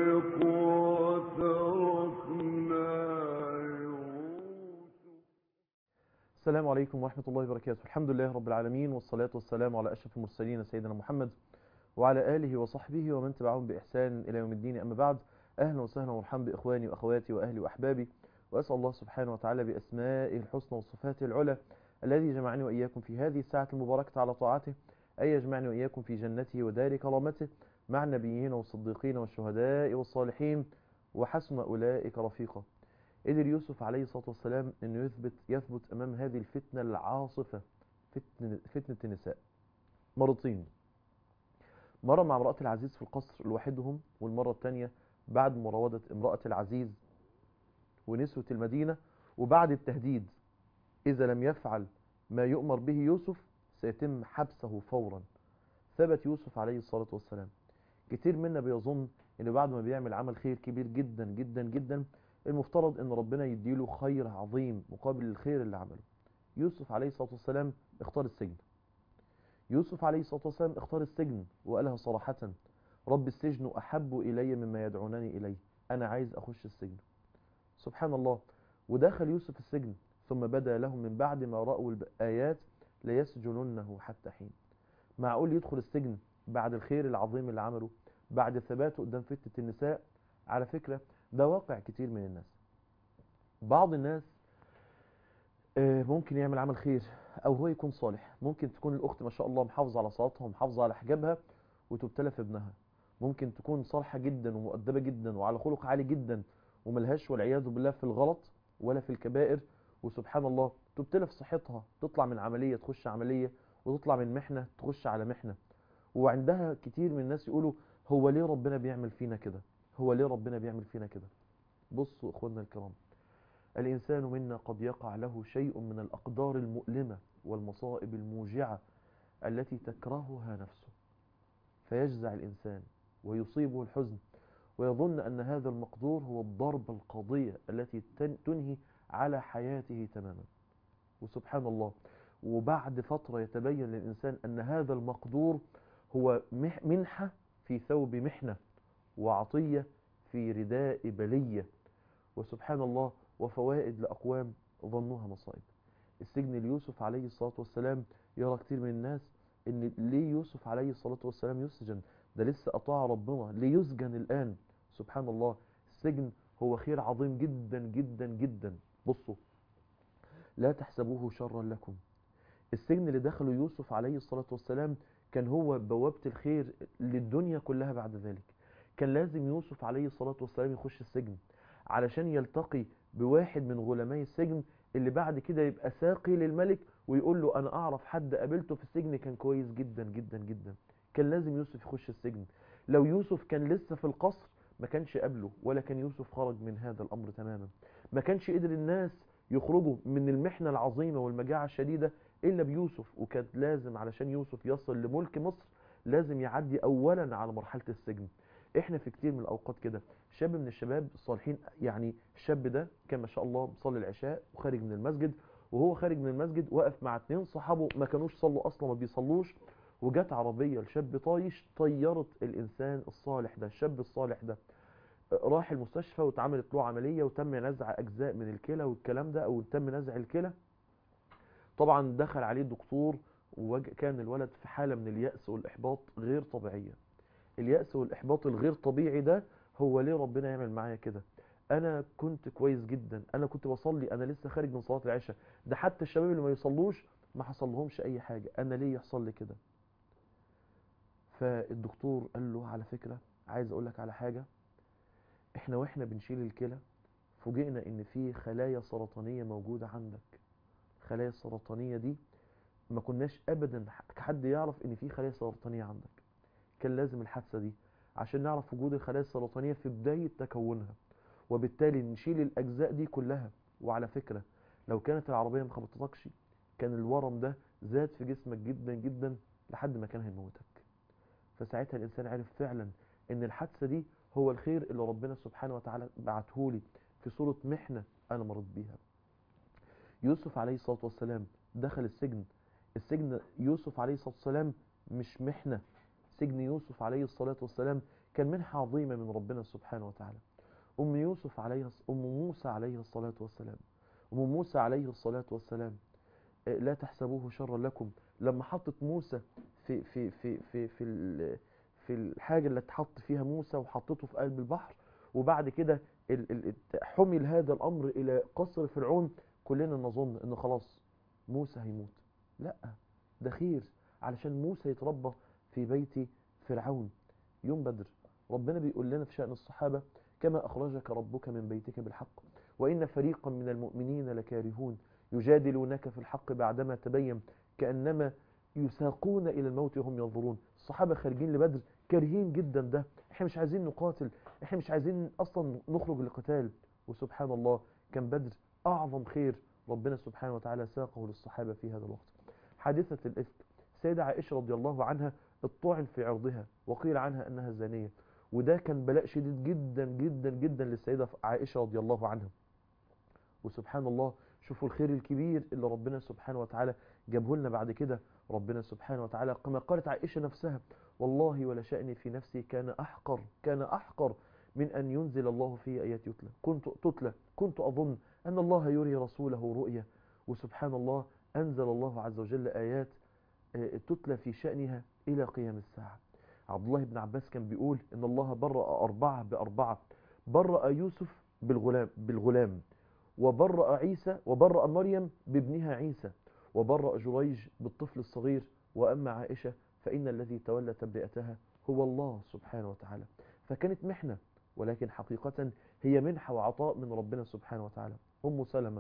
السلام عليكم ورحمة الله وبركاته الحمد لله رب العالمين والصلاة والسلام على أشرف المرسلين سيدنا محمد وعلى آله وصحبه ومن تبعهم بإحسان إلى يوم الدين أما بعد أهلا وسهلا ومرحبا بإخواني وأخواتي وأهلي وأحبابي وأسأل الله سبحانه وتعالى بأسمائه الحسنى وصفاته العلى الذي جمعني وإياكم في هذه الساعة المباركة على طاعته أي يجمعني وإياكم في جنته ودار كرامته مع النبيين والصديقين والشهداء والصالحين وحسن أولئك رفيقا قدر يوسف عليه الصلاة والسلام أنه يثبت, يثبت أمام هذه الفتنة العاصفة فتنة, فتنة النساء مرتين مرة مع امرأة العزيز في القصر لوحدهم والمرة الثانية بعد مراودة امرأة العزيز ونسوة المدينة وبعد التهديد إذا لم يفعل ما يؤمر به يوسف سيتم حبسه فورا ثبت يوسف عليه الصلاة والسلام كتير منا بيظن ان بعد ما بيعمل عمل خير كبير جدا جدا جدا المفترض ان ربنا يديله خير عظيم مقابل الخير اللي عمله يوسف عليه الصلاة والسلام اختار السجن يوسف عليه الصلاة والسلام اختار السجن وقالها صراحة رب السجن أحب إلي مما يدعونني إليه أنا عايز أخش السجن سبحان الله ودخل يوسف السجن ثم بدا لهم من بعد ما رأوا الآيات ليسجننه حتى حين معقول يدخل السجن بعد الخير العظيم اللي عمله بعد ثباته قدام فتنة النساء على فكرة ده واقع كتير من الناس بعض الناس ممكن يعمل عمل خير او هو يكون صالح ممكن تكون الاخت ما شاء الله محافظة على صلاتها ومحافظة على حجابها وتبتلى في ابنها ممكن تكون صالحة جدا ومؤدبة جدا وعلى خلق عالي جدا وملهاش والعياذ بالله في الغلط ولا في الكبائر وسبحان الله تبتلى في صحتها تطلع من عملية تخش عملية وتطلع من محنة تخش على محنة وعندها كتير من الناس يقولوا هو ليه ربنا بيعمل فينا كده هو ليه ربنا بيعمل فينا كده بصوا اخواننا الكرام الإنسان منا قد يقع له شيء من الأقدار المؤلمة والمصائب الموجعة التي تكرهها نفسه فيجزع الإنسان ويصيبه الحزن ويظن أن هذا المقدور هو الضربة القاضية التي تنهي على حياته تماما وسبحان الله وبعد فترة يتبين للإنسان أن هذا المقدور هو منحة في ثوب محنة وعطية في رداء بلية وسبحان الله وفوائد لأقوام ظنوها مصائب السجن ليوسف عليه الصلاة والسلام يرى كتير من الناس ان ليه يوسف عليه الصلاة والسلام يسجن ده لسه أطاع ربنا ليه يسجن الآن سبحان الله السجن هو خير عظيم جدا جدا جدا بصوا لا تحسبوه شرا لكم السجن اللي دخله يوسف عليه الصلاة والسلام كان هو بوابة الخير للدنيا كلها بعد ذلك كان لازم يوسف عليه الصلاة والسلام يخش السجن علشان يلتقي بواحد من غلامي السجن اللي بعد كده يبقى ساقي للملك ويقول له انا اعرف حد قابلته في السجن كان كويس جدا جدا جدا كان لازم يوسف يخش السجن لو يوسف كان لسه في القصر ما كانش قابله ولا كان يوسف خرج من هذا الامر تماما ما كانش قدر الناس يخرجوا من المحنة العظيمة والمجاعة الشديدة الا بيوسف وكان لازم علشان يوسف يصل لملك مصر لازم يعدي اولا على مرحلة السجن احنا في كتير من الاوقات كده شاب من الشباب الصالحين يعني الشاب ده كان ما شاء الله بيصلي العشاء وخارج من المسجد وهو خارج من المسجد وقف مع اتنين صحابه ما كانوش صلوا اصلا ما بيصلوش وجت عربية لشاب طايش طيرت الانسان الصالح ده الشاب الصالح ده راح المستشفى واتعملت له عملية وتم نزع اجزاء من الكلى والكلام ده او تم نزع الكلى طبعا دخل عليه الدكتور وكان الولد في حالة من اليأس والإحباط غير طبيعية اليأس والإحباط الغير طبيعي ده هو ليه ربنا يعمل معايا كده انا كنت كويس جدا انا كنت بصلي انا لسه خارج من صلاة العشاء ده حتى الشباب اللي ما يصلوش ما حصل لهمش اي حاجة انا ليه يحصل لي كده فالدكتور قال له على فكرة عايز اقول لك على حاجة احنا واحنا بنشيل الكلى فوجئنا ان في خلايا سرطانية موجودة عندك الخلايا السرطانية دي ما كناش ابدا حد يعرف ان في خلايا سرطانية عندك كان لازم الحادثة دي عشان نعرف وجود الخلايا السرطانية في بداية تكونها وبالتالي نشيل الأجزاء دي كلها وعلى فكرة لو كانت العربية ما خبطتكش كان الورم ده زاد في جسمك جدا جدا لحد ما كان هيموتك فساعتها الإنسان عرف فعلا إن الحادثة دي هو الخير اللي ربنا سبحانه وتعالى بعتهولي في صورة محنة أنا مرض بيها يوسف عليه الصلاة والسلام دخل السجن السجن يوسف عليه الصلاة والسلام مش محنة سجن يوسف عليه الصلاة والسلام كان منحة عظيمة من ربنا سبحانه وتعالى أم يوسف عليه أم موسى عليه الصلاة والسلام أم موسى عليه الصلاة والسلام لا تحسبوه شرا لكم لما حطت موسى في في في في في في الحاجة اللي اتحط فيها موسى وحطته في قلب البحر وبعد كده حمل هذا الأمر إلى قصر فرعون كلنا نظن إن خلاص موسى هيموت لا ده خير علشان موسى يتربى في بيت فرعون يوم بدر ربنا بيقول لنا في شأن الصحابة كما أخرجك ربك من بيتك بالحق وإن فريقا من المؤمنين لكارهون يجادلونك في الحق بعدما تبين كأنما يساقون إلى الموت وهم ينظرون الصحابة خارجين لبدر كارهين جدا ده احنا مش عايزين نقاتل احنا مش عايزين أصلا نخرج لقتال وسبحان الله كان بدر أعظم خير ربنا سبحانه وتعالى ساقه للصحابة في هذا الوقت حادثة الإفك سيدة عائشة رضي الله عنها الطعن في عرضها وقيل عنها أنها زانية وده كان بلاء شديد جدا جدا جدا للسيدة عائشة رضي الله عنها وسبحان الله شوفوا الخير الكبير اللي ربنا سبحانه وتعالى جابه لنا بعد كده ربنا سبحانه وتعالى كما قالت عائشة نفسها والله ولا شأني في نفسي كان أحقر كان أحقر من أن ينزل الله في آيات يتلى كنت تتلى كنت أظن أن الله يري رسوله رؤية وسبحان الله أنزل الله عز وجل آيات تتلى في شأنها إلى قيام الساعة عبد الله بن عباس كان بيقول إن الله برأ أربعة بأربعة برأ يوسف بالغلام, بالغلام وبرأ عيسى وبرأ مريم بابنها عيسى وبرأ جريج بالطفل الصغير وأما عائشة فإن الذي تولى تبرئتها هو الله سبحانه وتعالى فكانت محنة ولكن حقيقة هي منحة وعطاء من ربنا سبحانه وتعالى أم سلمة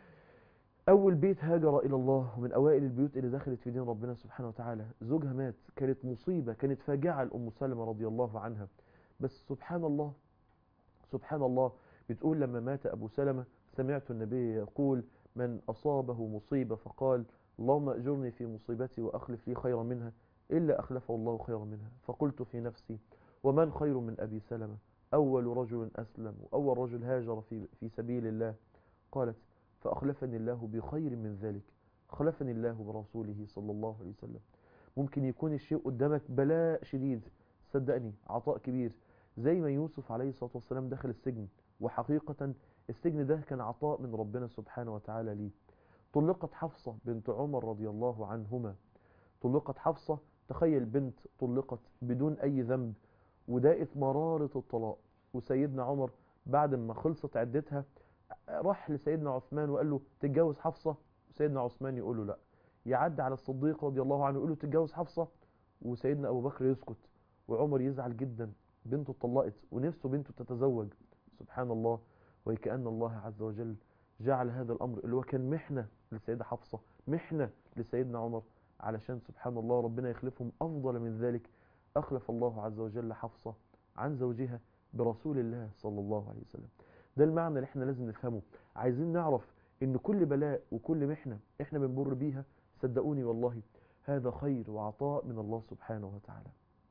أول بيت هاجر إلى الله ومن أوائل البيوت اللي دخلت في دين ربنا سبحانه وتعالى زوجها مات كانت مصيبة كانت فاجعة لأم سلمة رضي الله عنها بس سبحان الله سبحان الله بتقول لما مات أبو سلمة سمعت النبي يقول من أصابه مصيبة فقال اللهم أجرني في مصيبتي وأخلف لي خيرا منها إلا أخلفه الله خيرا منها فقلت في نفسي ومن خير من أبي سلمة أول رجل أسلم وأول رجل هاجر في, في سبيل الله قالت فأخلفني الله بخير من ذلك خلفني الله برسوله صلى الله عليه وسلم ممكن يكون الشيء قدامك بلاء شديد صدقني عطاء كبير زي ما يوسف عليه الصلاة والسلام دخل السجن وحقيقة السجن ده كان عطاء من ربنا سبحانه وتعالى ليه طلقت حفصة بنت عمر رضي الله عنهما طلقت حفصة تخيل بنت طلقت بدون أي ذنب وداقت مرارة الطلاق وسيدنا عمر بعد ما خلصت عدتها راح لسيدنا عثمان وقال له تتجوز حفصة وسيدنا عثمان يقول له لا يعدي على الصديق رضي الله عنه يقول له تتجوز حفصة وسيدنا أبو بكر يسكت وعمر يزعل جدا بنته اتطلقت ونفسه بنته تتزوج سبحان الله وكأن الله عز وجل جعل هذا الأمر اللي هو كان محنة للسيدة حفصة محنة لسيدنا عمر علشان سبحان الله ربنا يخلفهم أفضل من ذلك أخلف الله عز وجل حفصة عن زوجها برسول الله صلى الله عليه وسلم ده المعنى اللي احنا لازم نفهمه عايزين نعرف ان كل بلاء وكل محنة احنا بنمر بيها صدقوني والله هذا خير وعطاء من الله سبحانه وتعالى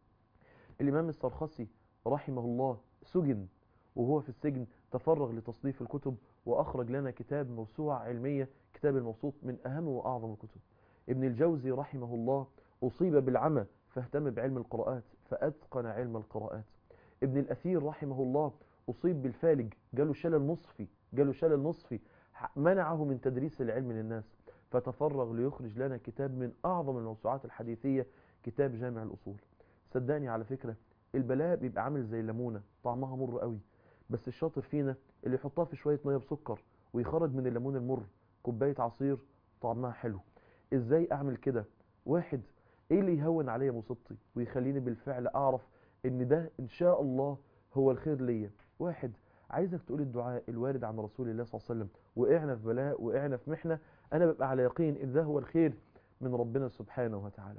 الإمام السرخسي رحمه الله سجن وهو في السجن تفرغ لتصنيف الكتب وأخرج لنا كتاب موسوعة علمية كتاب الموسوط من أهم وأعظم الكتب ابن الجوزي رحمه الله أصيب بالعمى فاهتم بعلم القراءات فأتقن علم القراءات ابن الأثير رحمه الله أصيب بالفالج جاله شلل نصفي جاله شلل نصفي منعه من تدريس العلم للناس فتفرغ ليخرج لنا كتاب من أعظم الموسوعات الحديثية كتاب جامع الأصول صدقني على فكرة البلاء بيبقى عامل زي الليمونة طعمها مر قوي بس الشاطر فينا اللي يحطها في شوية مية بسكر ويخرج من الليمون المر كوباية عصير طعمها حلو ازاي اعمل كده واحد ايه اللي يهون عليا مصيبتي ويخليني بالفعل اعرف ان ده ان شاء الله هو الخير ليا واحد عايزك تقول الدعاء الوارد عن رسول الله صلى الله عليه وسلم وقعنا في بلاء وقعنا في محنة انا ببقى على يقين ان ده هو الخير من ربنا سبحانه وتعالى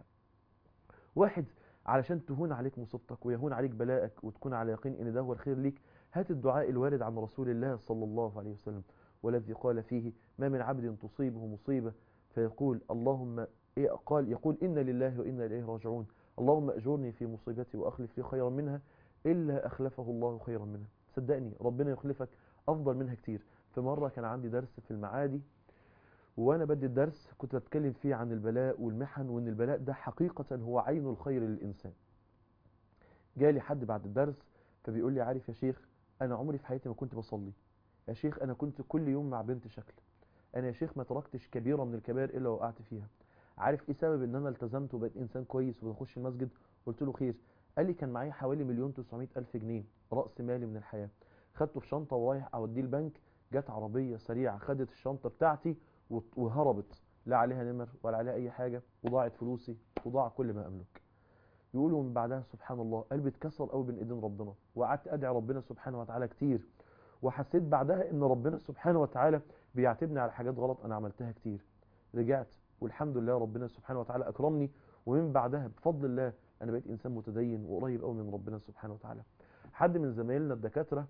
واحد علشان تهون عليك مصيبتك ويهون عليك بلاءك وتكون على يقين ان ده هو الخير ليك هات الدعاء الوارد عن رسول الله صلى الله عليه وسلم والذي قال فيه ما من عبد تصيبه مصيبة فيقول اللهم إيه قال يقول إن لله وإنا إليه راجعون اللهم أجرني في مصيبتي وأخلف لي خيرا منها إلا أخلفه الله خيرا منها صدقني ربنا يخلفك أفضل منها كتير في مرة كان عندي درس في المعادي وأنا بدي الدرس كنت بتكلم فيه عن البلاء والمحن وأن البلاء ده حقيقة هو عين الخير للإنسان جالي حد بعد الدرس فبيقول لي عارف يا شيخ انا عمري في حياتي ما كنت بصلي يا شيخ انا كنت كل يوم مع بنت شكل انا يا شيخ ما تركتش كبيره من الكبائر الا وقعت فيها عارف ايه سبب ان انا التزمت وبقيت انسان كويس وبخش المسجد قلت له خير قال لي كان معايا حوالي مليون 900 الف جنيه راس مالي من الحياه خدته في شنطه ورايح اوديه البنك جت عربيه سريعه خدت الشنطه بتاعتي وط- وهربت لا عليها نمر ولا عليها اي حاجه وضاعت فلوسي وضاع كل ما املك يقولوا من بعدها سبحان الله قلبي اتكسر قوي بين ايدين ربنا وقعدت ادعي ربنا سبحانه وتعالى كتير وحسيت بعدها ان ربنا سبحانه وتعالى بيعاتبني على حاجات غلط انا عملتها كتير رجعت والحمد لله ربنا سبحانه وتعالى اكرمني ومن بعدها بفضل الله انا بقيت انسان متدين وقريب قوي من ربنا سبحانه وتعالى حد من زمايلنا الدكاتره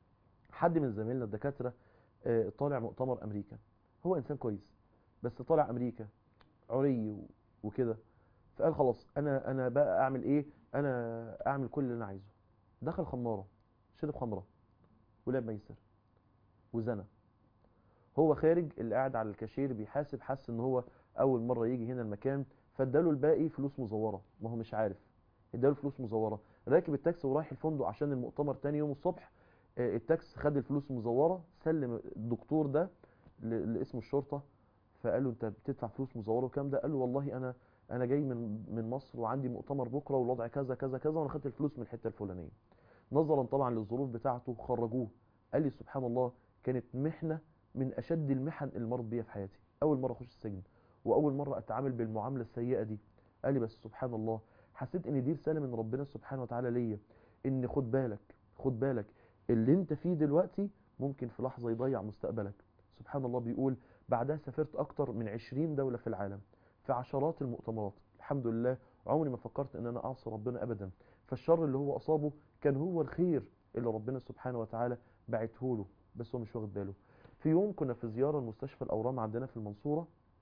حد من زمايلنا الدكاتره آه، طالع مؤتمر امريكا هو انسان كويس بس طالع امريكا عري و- وكده فقال خلاص انا انا بقى اعمل ايه انا اعمل كل اللي انا عايزه دخل خماره شرب خمره ولعب ميسر وزنى هو خارج اللي قاعد على الكاشير بيحاسب حس ان هو اول مره يجي هنا المكان فاداله الباقي فلوس مزوره ما هو مش عارف اداله فلوس مزوره راكب التاكسي ورايح الفندق عشان المؤتمر تاني يوم الصبح آه، التاكسي خد الفلوس مزوره سلم الدكتور ده ل- لاسم الشرطه فقال له انت بتدفع فلوس مزوره والكلام ده قال له والله انا انا جاي من من مصر وعندي مؤتمر بكره والوضع كذا كذا كذا وانا خدت الفلوس من الحته الفلانيه نظرا طبعا للظروف بتاعته خرجوه قال لي سبحان الله كانت محنه من اشد المحن اللي مرت بيها في حياتي اول مره اخش السجن واول مره اتعامل بالمعامله السيئه دي قال لي بس سبحان الله حسيت ان دي رساله من ربنا سبحانه وتعالى ليا ان خد بالك خد بالك اللي انت فيه دلوقتي ممكن في لحظه يضيع مستقبلك سبحان الله بيقول بعدها سافرت اكتر من 20 دوله في العالم في عشرات المؤتمرات الحمد لله عمري ما فكرت ان انا اعصي ربنا ابدا فالشر اللي هو اصابه كان هو الخير اللي ربنا سبحانه وتعالى بعته له بس هو مش واخد باله في يوم كنا في زياره لمستشفى الاورام عندنا في المنصوره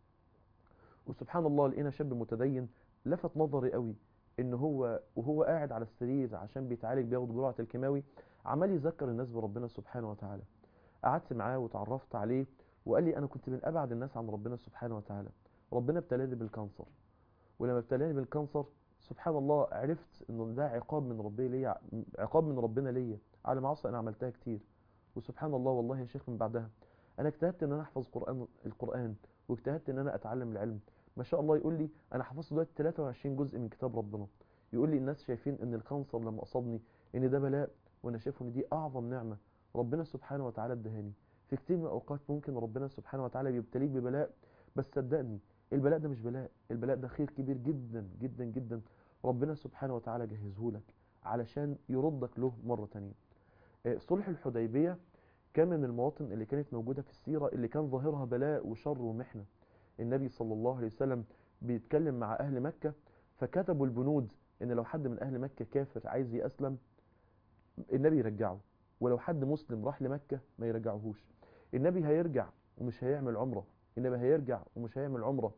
وسبحان الله لقينا شاب متدين لفت نظري قوي ان هو وهو قاعد على السرير عشان بيتعالج بياخد جرعه الكيماوي عمال يذكر الناس بربنا سبحانه وتعالى قعدت معاه وتعرفت عليه وقال لي انا كنت من ابعد الناس عن ربنا سبحانه وتعالى ربنا ابتلاني بالكانسر ولما ابتلاني بالكانسر سبحان الله عرفت انه ده عقاب من ربي ليا عقاب من ربنا ليا على معاصي انا عملتها كتير وسبحان الله والله يا شيخ من بعدها انا اجتهدت ان انا احفظ قران القران واجتهدت ان انا اتعلم العلم ما شاء الله يقول لي انا حفظت دلوقتي 23 جزء من كتاب ربنا يقول لي الناس شايفين ان الكانسر لما اصابني ان ده بلاء وانا شايف ان دي اعظم نعمه ربنا سبحانه وتعالى ادهاني في كتير من الاوقات ممكن ربنا سبحانه وتعالى بيبتليك ببلاء بس صدقني البلاء ده مش بلاء البلاء ده خير كبير جدا جدا جدا ربنا سبحانه وتعالى جهزه لك علشان يردك له مرة تانية آه، صلح الحديبية كان من المواطن اللي كانت موجودة في السيرة اللي كان ظاهرها بلاء وشر ومحنة النبي صلى الله عليه وسلم بيتكلم مع أهل مكة فكتبوا البنود إن لو حد من أهل مكة كافر عايز يأسلم النبي يرجعه ولو حد مسلم راح لمكة ما يرجعهوش النبي هيرجع ومش هيعمل عمرة النبي هيرجع ومش هيعمل عمرة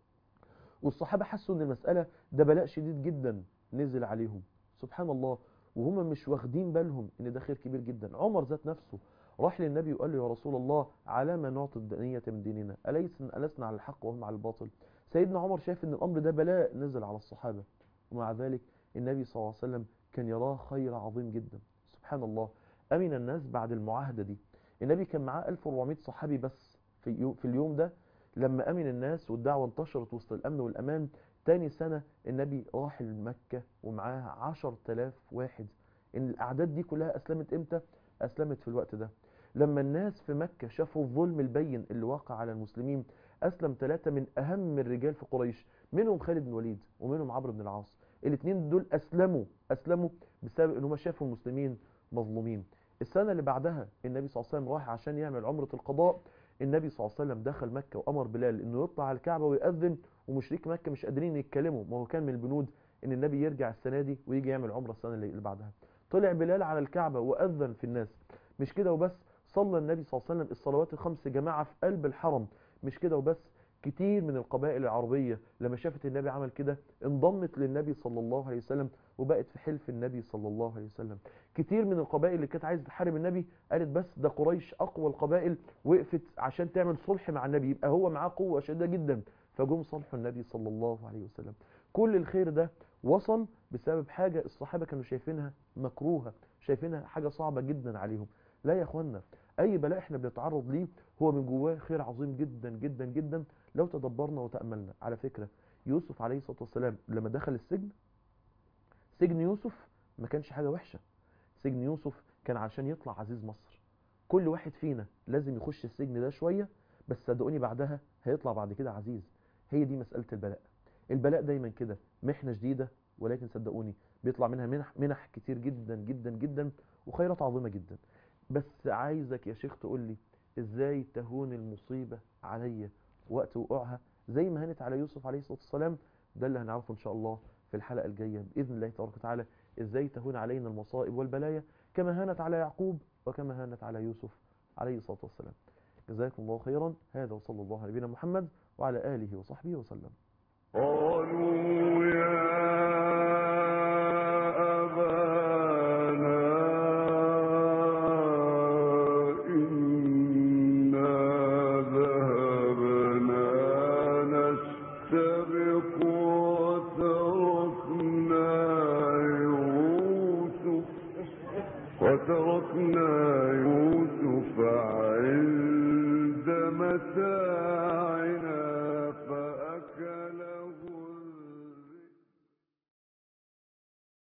والصحابة حسوا ان المسألة ده بلاء شديد جدا نزل عليهم سبحان الله وهم مش واخدين بالهم ان ده خير كبير جدا عمر ذات نفسه راح للنبي وقال له يا رسول الله على ما نعطي الدنية من ديننا أليس ألسنا على الحق وهم على الباطل سيدنا عمر شايف ان الأمر ده بلاء نزل على الصحابة ومع ذلك النبي صلى الله عليه وسلم كان يراه خير عظيم جدا سبحان الله أمن الناس بعد المعاهدة دي النبي كان معاه 1400 صحابي بس في يو- في اليوم ده لما أمن الناس والدعوة انتشرت وسط الأمن والأمان تاني سنة النبي راح لمكة ومعاه 10000 واحد إن الأعداد دي كلها أسلمت إمتى؟ أسلمت في الوقت ده لما الناس في مكة شافوا الظلم البين اللي واقع على المسلمين أسلم ثلاثة من أهم الرجال في قريش منهم خالد بن الوليد ومنهم عمرو بن العاص الاثنين دول أسلموا أسلموا بسبب إن هم شافوا المسلمين مظلومين السنة اللي بعدها النبي صلى الله عليه وسلم راح عشان يعمل عمرة القضاء النبي صلى الله عليه وسلم دخل مكة وأمر بلال إنه يطلع على الكعبة ويأذن ومشرك مكة مش قادرين يتكلموا ما هو كان من البنود إن النبي يرجع السنة دي ويجي يعمل عمرة السنة اللي اللي بعدها طلع بلال على الكعبة وأذن في الناس مش كده وبس صلى النبي صلى الله عليه وسلم الصلوات الخمس جماعة في قلب الحرم مش كده وبس كتير من القبائل العربية لما شافت النبي عمل كده انضمت للنبي صلى الله عليه وسلم وبقت في حلف النبي صلى الله عليه وسلم كتير من القبائل اللي كانت عايزه تحارب النبي قالت بس ده قريش اقوى القبائل وقفت عشان تعمل صلح مع النبي يبقى هو معاه قوه شديده جدا فجم صلحوا النبي صلى الله عليه وسلم كل الخير ده وصل بسبب حاجة الصحابة كانوا شايفينها مكروهة شايفينها حاجة صعبة جدا عليهم لا يا اخوانا اي بلاء احنا بنتعرض ليه هو من جواه خير عظيم جدا جدا جدا لو تدبرنا وتأملنا على فكرة يوسف عليه الصلاة والسلام لما دخل السجن سجن يوسف ما كانش حاجة وحشة سجن يوسف كان عشان يطلع عزيز مصر كل واحد فينا لازم يخش السجن ده شوية بس صدقوني بعدها هيطلع بعد كده عزيز هي دي مسألة البلاء البلاء دايما كده محنة جديدة ولكن صدقوني بيطلع منها منح, منح كتير جدا جدا جدا وخيرات عظيمة جدا بس عايزك يا شيخ تقول لي ازاي تهون المصيبة عليا وقت وقوعها زي ما هانت على يوسف عليه الصلاة والسلام ده اللي هنعرفه ان شاء الله في الحلقة الجاية بإذن الله تبارك وتعالى ازاي تهون علينا المصائب والبلايا كما هانت على يعقوب وكما هانت على يوسف عليه الصلاة والسلام جزاكم الله خيرا هذا وصلى الله على نبينا محمد وعلى آله وصحبه وسلم قالوا